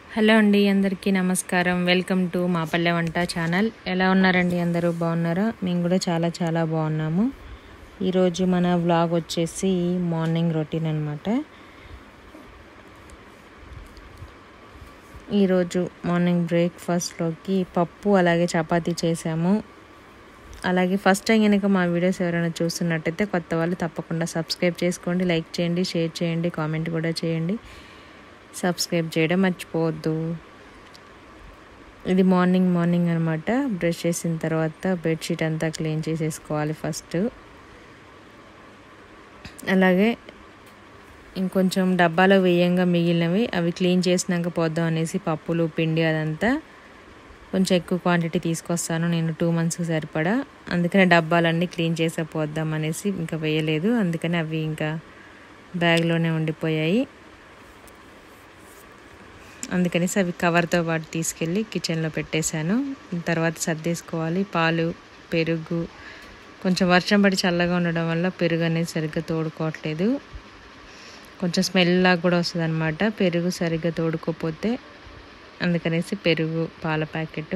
hello అండి అందరికీ నమస్కారం వెల్కమ్ టు మా పల్లె వంట ఛానల్ ఎలా ఉన్నారండి అందరూ బాగున్నారా మేము కూడా చాలా చాలా బాగున్నాము ఈరోజు మన వ్లాగ్ వచ్చేసి మార్నింగ్ రొటీన్ అనమాట ఈరోజు మార్నింగ్ బ్రేక్ఫాస్ట్లోకి పప్పు అలాగే చపాతీ చేసాము అలాగే ఫస్ట్ టైం కనుక మా వీడియోస్ ఎవరైనా చూస్తున్నట్టయితే కొత్త వాళ్ళు తప్పకుండా సబ్స్క్రైబ్ చేసుకోండి లైక్ చేయండి షేర్ చేయండి కామెంట్ కూడా చేయండి సబ్స్క్రైబ్ చేయడం మర్చిపోవద్దు ఇది మార్నింగ్ మార్నింగ్ అనమాట బ్రష్ చేసిన తర్వాత బెడ్షీట్ అంతా క్లీన్ చేసేసుకోవాలి ఫస్ట్ అలాగే ఇంకొంచెం డబ్బాలో వేయంగా మిగిలినవి అవి క్లీన్ చేసినాక పోద్దాం అనేసి పప్పులు పిండి అదంతా కొంచెం ఎక్కువ క్వాంటిటీ తీసుకొస్తాను నేను టూ మంత్స్కి సరిపడా అందుకనే డబ్బాలన్నీ క్లీన్ చేసే పోద్దాం అనేసి ఇంకా వేయలేదు అందుకని అవి ఇంకా బ్యాగ్లోనే ఉండిపోయాయి అందుకనేసి అవి కవర్తో పాటు తీసుకెళ్ళి కిచెన్లో పెట్టేశాను తర్వాత సర్దేసుకోవాలి పాలు పెరుగు కొంచెం వర్షం పడి చల్లగా ఉండడం వల్ల పెరుగు అనేది సరిగ్గా తోడుకోవట్లేదు కొంచెం స్మెల్ లాగా కూడా వస్తుంది అనమాట పెరుగు సరిగ్గా తోడుకోపోతే అందుకనేసి పెరుగు పాల ప్యాకెట్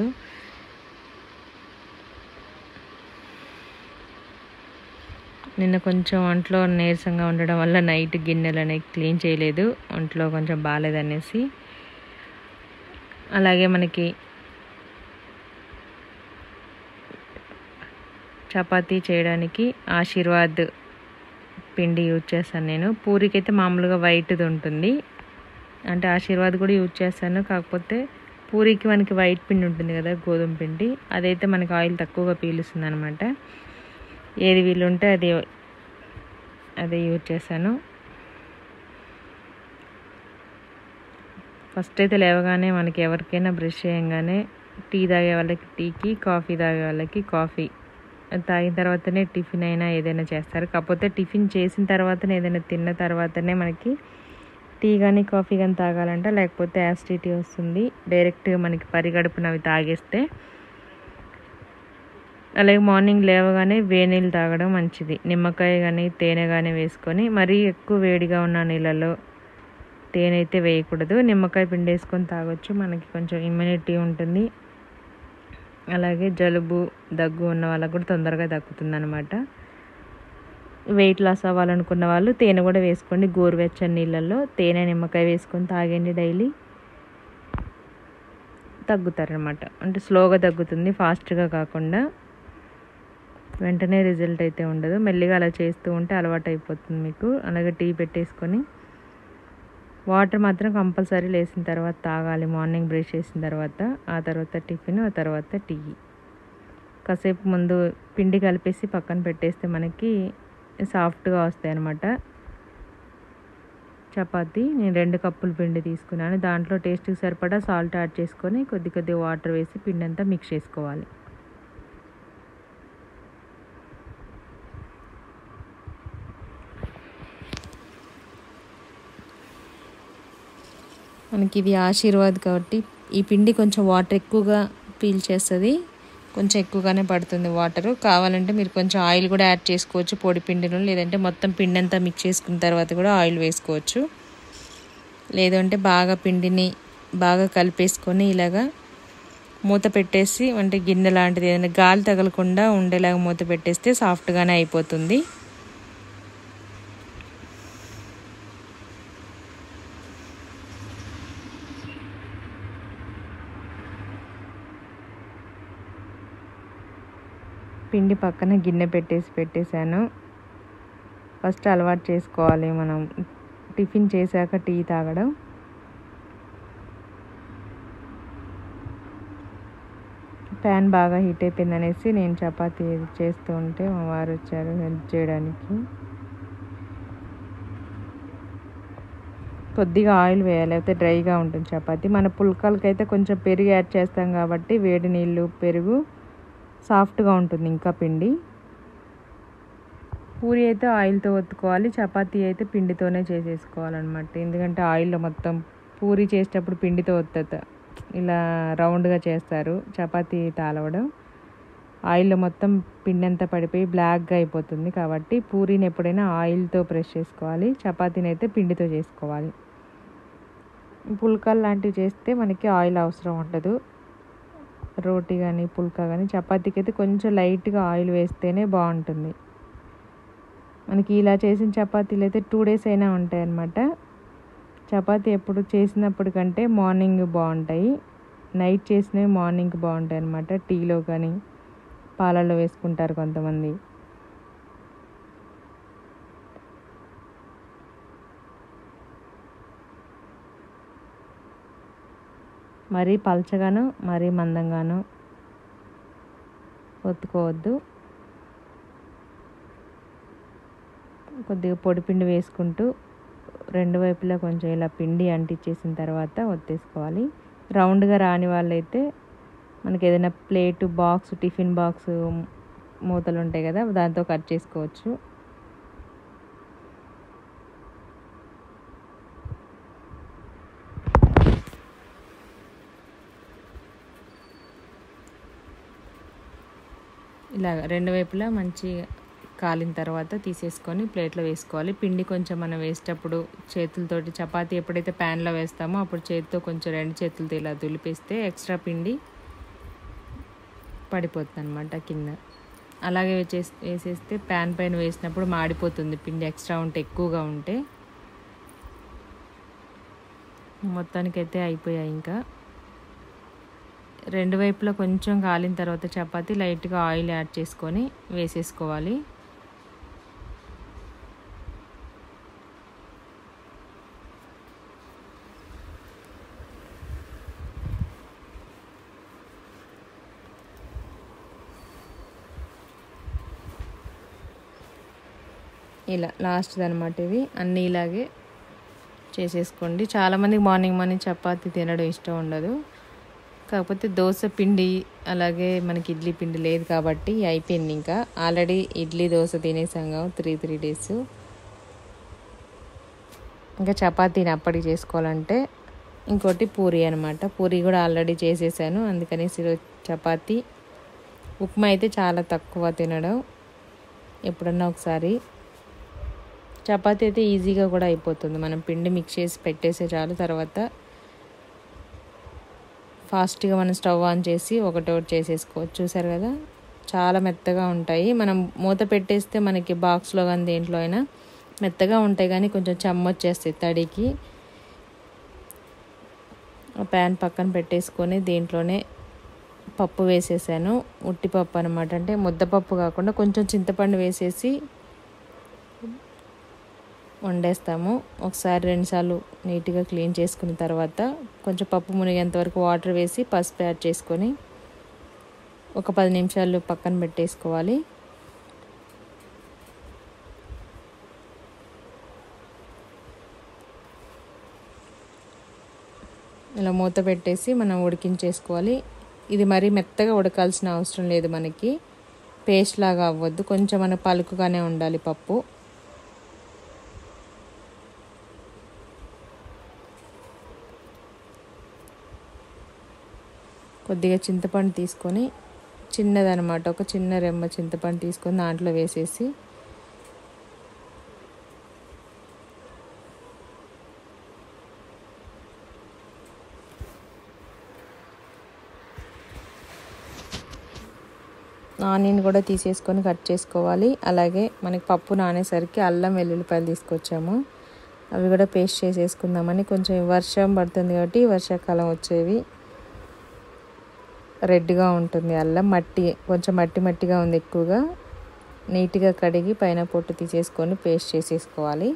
నిన్న కొంచెం ఒంట్లో నీరసంగా ఉండడం వల్ల నైట్ గిన్నెలు అనేవి క్లీన్ చేయలేదు ఒంట్లో కొంచెం బాగాలేదనేసి అలాగే మనకి చపాతీ చేయడానికి ఆశీర్వాద్ పిండి యూజ్ చేస్తాను నేను పూరికి అయితే మామూలుగా వైట్ది ఉంటుంది అంటే ఆశీర్వాద్ కూడా యూజ్ చేస్తాను కాకపోతే పూరికి మనకి వైట్ పిండి ఉంటుంది కదా గోధుమ పిండి అదైతే మనకి ఆయిల్ తక్కువగా పీలుస్తుంది అనమాట ఏది వీలుంటే అది అదే యూజ్ చేశాను ఫస్ట్ అయితే లేవగానే మనకి ఎవరికైనా బ్రష్ చేయగానే టీ తాగే వాళ్ళకి టీకి కాఫీ తాగే వాళ్ళకి కాఫీ తాగిన తర్వాతనే టిఫిన్ అయినా ఏదైనా చేస్తారు కాకపోతే టిఫిన్ చేసిన తర్వాతనే ఏదైనా తిన్న తర్వాతనే మనకి టీ కానీ కాఫీ కానీ తాగాలంట లేకపోతే యాసిడిటీ వస్తుంది డైరెక్ట్గా మనకి పరిగడుపున అవి తాగేస్తే అలాగే మార్నింగ్ లేవగానే వేనీళ్ళు తాగడం మంచిది నిమ్మకాయ కానీ తేనె కానీ వేసుకొని మరీ ఎక్కువ వేడిగా ఉన్న నీళ్ళలో తేనె అయితే వేయకూడదు నిమ్మకాయ పిండి వేసుకొని తాగొచ్చు మనకి కొంచెం ఇమ్యూనిటీ ఉంటుంది అలాగే జలుబు దగ్గు ఉన్న వాళ్ళకు కూడా తొందరగా తగ్గుతుంది అనమాట వెయిట్ లాస్ అవ్వాలనుకున్న వాళ్ళు తేనె కూడా వేసుకోండి గోరువెచ్చని నీళ్ళల్లో తేనె నిమ్మకాయ వేసుకొని తాగండి డైలీ తగ్గుతారనమాట అంటే స్లోగా తగ్గుతుంది ఫాస్ట్గా కాకుండా వెంటనే రిజల్ట్ అయితే ఉండదు మెల్లిగా అలా చేస్తూ ఉంటే అలవాటు అయిపోతుంది మీకు అలాగే టీ పెట్టేసుకొని వాటర్ మాత్రం కంపల్సరీ లేసిన తర్వాత తాగాలి మార్నింగ్ బ్రష్ చేసిన తర్వాత ఆ తర్వాత టిఫిన్ ఆ తర్వాత టీ కాసేపు ముందు పిండి కలిపేసి పక్కన పెట్టేస్తే మనకి సాఫ్ట్గా వస్తాయి అన్నమాట చపాతి నేను రెండు కప్పుల పిండి తీసుకున్నాను దాంట్లో టేస్ట్కి సరిపడా సాల్ట్ యాడ్ చేసుకొని కొద్ది కొద్ది వాటర్ వేసి పిండి అంతా మిక్స్ చేసుకోవాలి మనకి ఇది ఆశీర్వాద్ కాబట్టి ఈ పిండి కొంచెం వాటర్ ఎక్కువగా పీల్ చేస్తుంది కొంచెం ఎక్కువగానే పడుతుంది వాటర్ కావాలంటే మీరు కొంచెం ఆయిల్ కూడా యాడ్ చేసుకోవచ్చు పొడి పిండిలో లేదంటే మొత్తం పిండి అంతా మిక్స్ చేసుకున్న తర్వాత కూడా ఆయిల్ వేసుకోవచ్చు లేదంటే బాగా పిండిని బాగా కలిపేసుకొని ఇలాగా మూత పెట్టేసి అంటే గిన్నె లాంటిది ఏదైనా గాలి తగలకుండా ఉండేలాగా మూత పెట్టేస్తే సాఫ్ట్గానే అయిపోతుంది పిండి పక్కన గిన్నె పెట్టేసి పెట్టేశాను ఫస్ట్ అలవాటు చేసుకోవాలి మనం టిఫిన్ చేశాక టీ తాగడం ప్యాన్ బాగా హీట్ అయిపోయింది అనేసి నేను చపాతీ చేస్తూ ఉంటే మా వారు వచ్చారు హెల్ప్ చేయడానికి కొద్దిగా ఆయిల్ వేయాలి లేకపోతే డ్రైగా ఉంటుంది చపాతీ మన పుల్కలకైతే కొంచెం పెరుగు యాడ్ చేస్తాం కాబట్టి వేడి నీళ్ళు పెరుగు సాఫ్ట్గా ఉంటుంది ఇంకా పిండి పూరి అయితే ఆయిల్తో ఒత్తుకోవాలి చపాతీ అయితే పిండితోనే చేసేసుకోవాలన్నమాట ఎందుకంటే ఆయిల్లో మొత్తం పూరి చేసేటప్పుడు పిండితో ఒత్తుత ఇలా రౌండ్గా చేస్తారు చపాతీ తాలవడం ఆయిల్లో మొత్తం పిండి అంతా పడిపోయి బ్లాక్గా అయిపోతుంది కాబట్టి పూరీని ఎప్పుడైనా ఆయిల్తో ప్రెస్ చేసుకోవాలి చపాతీని అయితే పిండితో చేసుకోవాలి పుల్కాలు లాంటివి చేస్తే మనకి ఆయిల్ అవసరం ఉండదు రోటీ కానీ పుల్కా కానీ చపాతీకి అయితే కొంచెం లైట్గా ఆయిల్ వేస్తేనే బాగుంటుంది మనకి ఇలా చేసిన చపాతీలు అయితే టూ డేస్ అయినా ఉంటాయి అన్నమాట చపాతీ ఎప్పుడు చేసినప్పుడు కంటే మార్నింగ్ బాగుంటాయి నైట్ చేసినవి మార్నింగ్ బాగుంటాయి అన్నమాట టీలో కానీ పాలల్లో వేసుకుంటారు కొంతమంది మరీ పల్చగాను మరీ మందంగాను ఒత్తుకోవద్దు కొద్దిగా పొడిపిండి వేసుకుంటూ రెండు వైపులా కొంచెం ఇలా పిండి అంటించేసిన తర్వాత ఒత్తేసుకోవాలి రౌండ్గా రాని వాళ్ళైతే మనకి ఏదైనా ప్లేటు బాక్స్ టిఫిన్ బాక్స్ మూతలు ఉంటాయి కదా దాంతో కట్ చేసుకోవచ్చు ఇలాగ రెండు వైపులా మంచి కాలిన తర్వాత తీసేసుకొని ప్లేట్లో వేసుకోవాలి పిండి కొంచెం మనం వేసేటప్పుడు చేతులతోటి చపాతీ ఎప్పుడైతే ప్యాన్లో వేస్తామో అప్పుడు చేతితో కొంచెం రెండు చేతులతో ఇలా దులిపేస్తే ఎక్స్ట్రా పిండి పడిపోతుంది అనమాట కింద అలాగే వేసేస్ వేసేస్తే ప్యాన్ పైన వేసినప్పుడు మాడిపోతుంది పిండి ఎక్స్ట్రా ఉంటే ఎక్కువగా ఉంటే మొత్తానికైతే అయిపోయాయి ఇంకా రెండు వైపులా కొంచెం కాలిన తర్వాత చపాతి లైట్గా ఆయిల్ యాడ్ చేసుకొని వేసేసుకోవాలి ఇలా లాస్ట్ అనమాట ఇది అన్నీ ఇలాగే చేసేసుకోండి చాలామందికి మార్నింగ్ మార్నింగ్ చపాతీ తినడం ఇష్టం ఉండదు కాకపోతే దోశ పిండి అలాగే మనకి ఇడ్లీ పిండి లేదు కాబట్టి అయిపోయింది ఇంకా ఆల్రెడీ ఇడ్లీ దోశ తినేసాం త్రీ త్రీ డేస్ ఇంకా చపాతీని అప్పటికి చేసుకోవాలంటే ఇంకోటి పూరి అనమాట పూరి కూడా ఆల్రెడీ చేసేసాను అందుకని చపాతీ ఉప్మా అయితే చాలా తక్కువ తినడం ఎప్పుడన్నా ఒకసారి చపాతీ అయితే ఈజీగా కూడా అయిపోతుంది మనం పిండి మిక్స్ చేసి పెట్టేసే చాలు తర్వాత ఫాస్ట్గా మనం స్టవ్ ఆన్ చేసి ఒకటొకటి చేసేసుకోవచ్చు చూసారు కదా చాలా మెత్తగా ఉంటాయి మనం మూత పెట్టేస్తే మనకి బాక్స్లో కానీ దేంట్లో అయినా మెత్తగా ఉంటాయి కానీ కొంచెం చెమ్మ వచ్చేస్తాయి తడికి ప్యాన్ పక్కన పెట్టేసుకొని దీంట్లోనే పప్పు వేసేసాను ఉట్టి పప్పు అనమాట అంటే ముద్దపప్పు కాకుండా కొంచెం చింతపండు వేసేసి వండేస్తాము ఒకసారి రెండుసార్లు నీట్గా క్లీన్ చేసుకున్న తర్వాత కొంచెం పప్పు మునిగేంత వరకు వాటర్ వేసి పసుపు యాడ్ చేసుకొని ఒక పది నిమిషాలు పక్కన పెట్టేసుకోవాలి ఇలా మూత పెట్టేసి మనం ఉడికించేసుకోవాలి ఇది మరీ మెత్తగా ఉడకాల్సిన అవసరం లేదు మనకి పేస్ట్ లాగా అవ్వద్దు కొంచెం మన పలుకుగానే ఉండాలి పప్పు కొద్దిగా చింతపండు తీసుకొని చిన్నదనమాట ఒక చిన్న రెమ్మ చింతపండు తీసుకొని దాంట్లో వేసేసి ఆనియన్ కూడా తీసేసుకొని కట్ చేసుకోవాలి అలాగే మనకి పప్పు నానేసరికి అల్లం వెల్లుల్లిపాయలు తీసుకొచ్చాము అవి కూడా పేస్ట్ చేసేసుకుందామని కొంచెం వర్షం పడుతుంది కాబట్టి వర్షాకాలం వచ్చేవి రెడ్గా ఉంటుంది అల్లం మట్టి కొంచెం మట్టి మట్టిగా ఉంది ఎక్కువగా నీట్గా కడిగి పైన పొట్టు తీసేసుకొని పేస్ట్ చేసేసుకోవాలి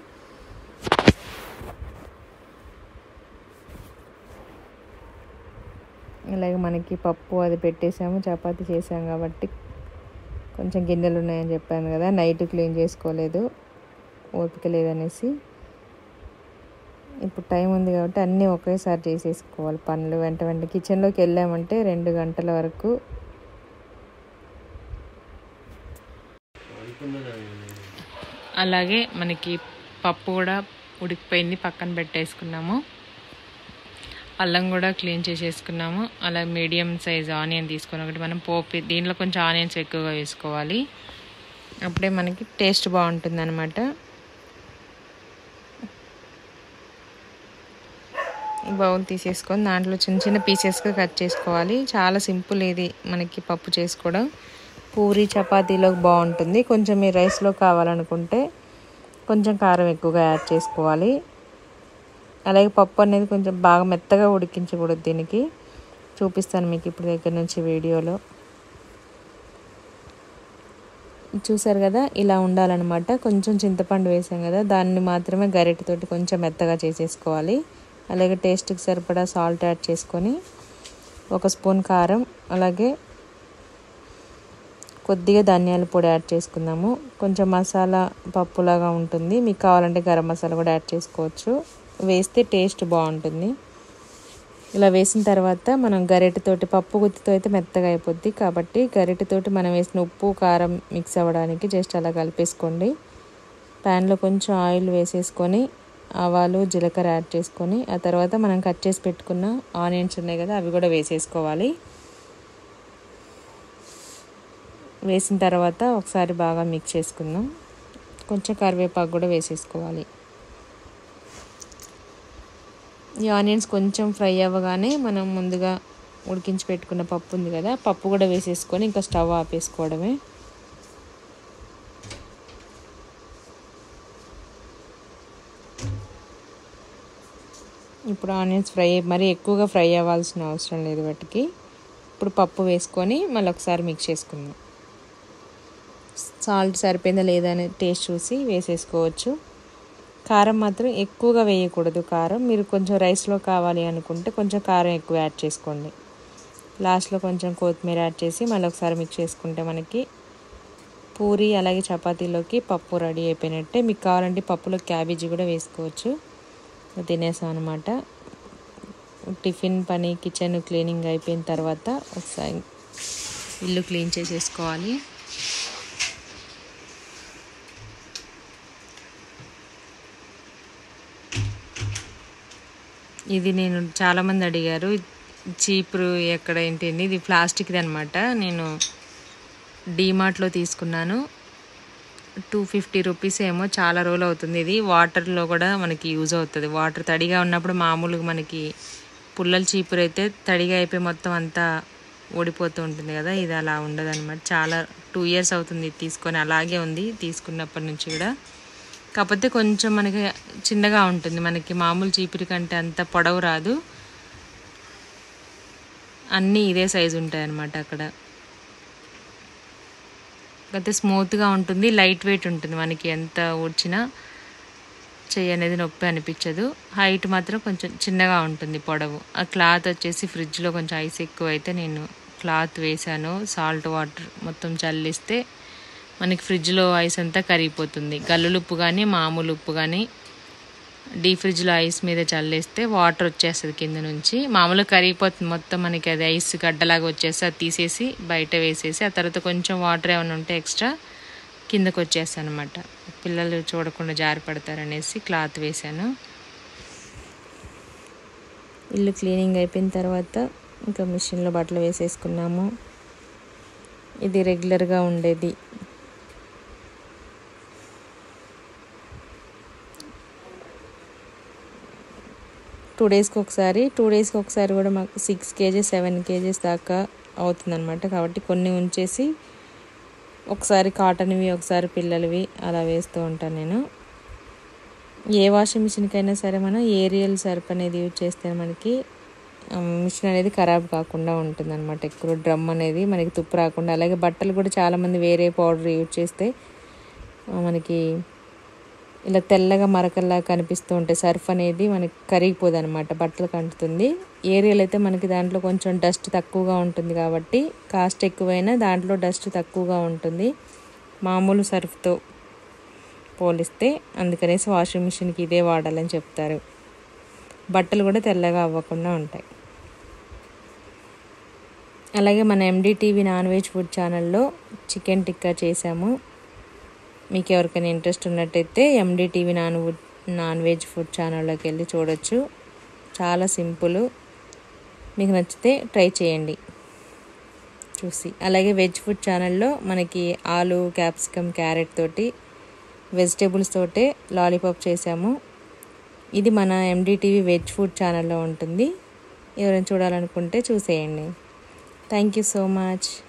ఇలాగ మనకి పప్పు అది పెట్టేసాము చపాతీ చేసాం కాబట్టి కొంచెం గిన్నెలు ఉన్నాయని చెప్పాను కదా నైట్ క్లీన్ చేసుకోలేదు ఓపిక లేదనేసి ఇప్పుడు టైం ఉంది కాబట్టి అన్నీ ఒకేసారి చేసేసుకోవాలి పనులు వెంట వెంట కిచెన్లోకి వెళ్ళామంటే రెండు గంటల వరకు అలాగే మనకి పప్పు కూడా ఉడికిపోయింది పక్కన పెట్టేసుకున్నాము అల్లం కూడా క్లీన్ చేసేసుకున్నాము అలా మీడియం సైజ్ ఆనియన్ తీసుకొని ఒకటి మనం పోపు దీంట్లో కొంచెం ఆనియన్స్ ఎక్కువగా వేసుకోవాలి అప్పుడే మనకి టేస్ట్ బాగుంటుంది అనమాట బౌల్ తీసేసుకొని దాంట్లో చిన్న చిన్న పీసెస్గా కట్ చేసుకోవాలి చాలా సింపుల్ ఇది మనకి పప్పు చేసుకోవడం పూరి చపాతీలోకి బాగుంటుంది కొంచెం మీ రైస్లో కావాలనుకుంటే కొంచెం కారం ఎక్కువగా యాడ్ చేసుకోవాలి అలాగే పప్పు అనేది కొంచెం బాగా మెత్తగా ఉడికించకూడదు దీనికి చూపిస్తాను మీకు ఇప్పుడు దగ్గర నుంచి వీడియోలో చూసారు కదా ఇలా ఉండాలన్నమాట కొంచెం చింతపండు వేసాం కదా దాన్ని మాత్రమే గరిటెతోటి కొంచెం మెత్తగా చేసేసుకోవాలి అలాగే టేస్ట్కి సరిపడా సాల్ట్ యాడ్ చేసుకొని ఒక స్పూన్ కారం అలాగే కొద్దిగా ధనియాల పొడి యాడ్ చేసుకుందాము కొంచెం మసాలా పప్పులాగా ఉంటుంది మీకు కావాలంటే గరం మసాలా కూడా యాడ్ చేసుకోవచ్చు వేస్తే టేస్ట్ బాగుంటుంది ఇలా వేసిన తర్వాత మనం గరిటెతోటి పప్పు గుత్తితో అయితే మెత్తగా అయిపోద్ది కాబట్టి గరిటెతోటి మనం వేసిన ఉప్పు కారం మిక్స్ అవ్వడానికి జస్ట్ అలా కలిపేసుకోండి ప్యాన్లో కొంచెం ఆయిల్ వేసేసుకొని ఆవాలు జీలకర్ర యాడ్ చేసుకొని ఆ తర్వాత మనం కట్ చేసి పెట్టుకున్న ఆనియన్స్ ఉన్నాయి కదా అవి కూడా వేసేసుకోవాలి వేసిన తర్వాత ఒకసారి బాగా మిక్స్ చేసుకుందాం కొంచెం కరివేపాకు కూడా వేసేసుకోవాలి ఈ ఆనియన్స్ కొంచెం ఫ్రై అవ్వగానే మనం ముందుగా ఉడికించి పెట్టుకున్న పప్పు ఉంది కదా పప్పు కూడా వేసేసుకొని ఇంకా స్టవ్ ఆపేసుకోవడమే ఇప్పుడు ఆనియన్స్ ఫ్రై మరీ ఎక్కువగా ఫ్రై అవ్వాల్సిన అవసరం లేదు వాటికి ఇప్పుడు పప్పు వేసుకొని మళ్ళీ ఒకసారి మిక్స్ చేసుకుందాం సాల్ట్ సరిపోయిందా లేదా అని టేస్ట్ చూసి వేసేసుకోవచ్చు కారం మాత్రం ఎక్కువగా వేయకూడదు కారం మీరు కొంచెం రైస్లో కావాలి అనుకుంటే కొంచెం కారం ఎక్కువ యాడ్ చేసుకోండి లాస్ట్లో కొంచెం కొత్తిమీర యాడ్ చేసి మళ్ళీ ఒకసారి మిక్స్ చేసుకుంటే మనకి పూరి అలాగే చపాతీలోకి పప్పు రెడీ అయిపోయినట్టే మీకు కావాలంటే పప్పులో క్యాబేజీ కూడా వేసుకోవచ్చు తినేసాం అనమాట టిఫిన్ పని కిచెన్ క్లీనింగ్ అయిపోయిన తర్వాత ఒకసారి ఇల్లు క్లీన్ చేసేసుకోవాలి ఇది నేను చాలామంది అడిగారు చీపురు ఎక్కడ ఏంటింది ఇది ప్లాస్టిక్ది అనమాట నేను డీమార్ట్లో తీసుకున్నాను టూ ఫిఫ్టీ రూపీస్ ఏమో చాలా రోజులు అవుతుంది ఇది వాటర్లో కూడా మనకి యూజ్ అవుతుంది వాటర్ తడిగా ఉన్నప్పుడు మామూలుగా మనకి పుల్లల చీపురు అయితే తడిగా అయిపోయి మొత్తం అంతా ఓడిపోతూ ఉంటుంది కదా ఇది అలా ఉండదు అనమాట చాలా టూ ఇయర్స్ అవుతుంది తీసుకొని అలాగే ఉంది తీసుకున్నప్పటి నుంచి కూడా కాకపోతే కొంచెం మనకి చిన్నగా ఉంటుంది మనకి మామూలు చీపురి కంటే అంత పొడవు రాదు అన్నీ ఇదే సైజు ఉంటాయి అన్నమాట అక్కడ కాకపోతే స్మూత్గా ఉంటుంది లైట్ వెయిట్ ఉంటుంది మనకి ఎంత ఊడ్చినా చెయ్యి అనేది నొప్పి అనిపించదు హైట్ మాత్రం కొంచెం చిన్నగా ఉంటుంది పొడవు ఆ క్లాత్ వచ్చేసి ఫ్రిడ్జ్లో కొంచెం ఐస్ ఎక్కువ అయితే నేను క్లాత్ వేసాను సాల్ట్ వాటర్ మొత్తం చల్లిస్తే మనకి ఫ్రిడ్జ్లో ఐస్ అంతా కరిగిపోతుంది గల్లులుప్పు కానీ మామూలు ఉప్పు కానీ డీ ఫ్రిడ్జ్లో ఐస్ మీద చల్లేస్తే వాటర్ వచ్చేస్తుంది కింద నుంచి మామూలుగా కరిగిపోతుంది మొత్తం మనకి అది ఐస్ గడ్డలాగా వచ్చేసి అది తీసేసి బయట వేసేసి ఆ తర్వాత కొంచెం వాటర్ ఏమైనా ఉంటే ఎక్స్ట్రా కిందకు వచ్చేస్తాను అనమాట పిల్లలు చూడకుండా జారి పడతారనేసి క్లాత్ వేసాను ఇల్లు క్లీనింగ్ అయిపోయిన తర్వాత ఇంకా మిషన్లో బట్టలు వేసేసుకున్నాము ఇది రెగ్యులర్గా ఉండేది టూ డేస్కి ఒకసారి టూ డేస్కి ఒకసారి కూడా మాకు సిక్స్ కేజీస్ సెవెన్ కేజీస్ దాకా అవుతుందన్నమాట కాబట్టి కొన్ని ఉంచేసి ఒకసారి కాటన్వి ఒకసారి పిల్లలవి అలా వేస్తూ ఉంటాను నేను ఏ వాషింగ్ మిషన్కైనా సరే మనం ఏరియల్ సర్ప్ అనేది యూజ్ చేస్తే మనకి మిషన్ అనేది ఖరాబ్ కాకుండా ఉంటుంది అనమాట ఎక్కువ డ్రమ్ అనేది మనకి తుప్పు రాకుండా అలాగే బట్టలు కూడా చాలామంది వేరే పౌడర్ యూజ్ చేస్తే మనకి ఇలా తెల్లగా మరకల్లా కనిపిస్తూ ఉంటాయి సర్ఫ్ అనేది మనకి కరిగిపోదు అనమాట బట్టలకు అంటుతుంది ఏరియల్ అయితే మనకి దాంట్లో కొంచెం డస్ట్ తక్కువగా ఉంటుంది కాబట్టి కాస్ట్ ఎక్కువైనా దాంట్లో డస్ట్ తక్కువగా ఉంటుంది మామూలు సర్ఫ్తో పోలిస్తే అందుకనేసి వాషింగ్ మిషన్కి ఇదే వాడాలని చెప్తారు బట్టలు కూడా తెల్లగా అవ్వకుండా ఉంటాయి అలాగే మన ఎండిటీవీ నాన్ వెజ్ ఫుడ్ ఛానల్లో చికెన్ టిక్కా చేసాము మీకు ఎవరికైనా ఇంట్రెస్ట్ ఉన్నట్టయితే ఎండిటీవీ నాన్ నాన్ వెజ్ ఫుడ్ ఛానల్లోకి వెళ్ళి చూడొచ్చు చాలా సింపుల్ మీకు నచ్చితే ట్రై చేయండి చూసి అలాగే వెజ్ ఫుడ్ ఛానల్లో మనకి ఆలు క్యాప్సికమ్ క్యారెట్ తోటి వెజిటేబుల్స్ తోటే లాలీపాప్ చేసాము ఇది మన ఎండిటీవీ వెజ్ ఫుడ్ ఛానల్లో ఉంటుంది ఎవరైనా చూడాలనుకుంటే చూసేయండి థ్యాంక్ యూ సో మచ్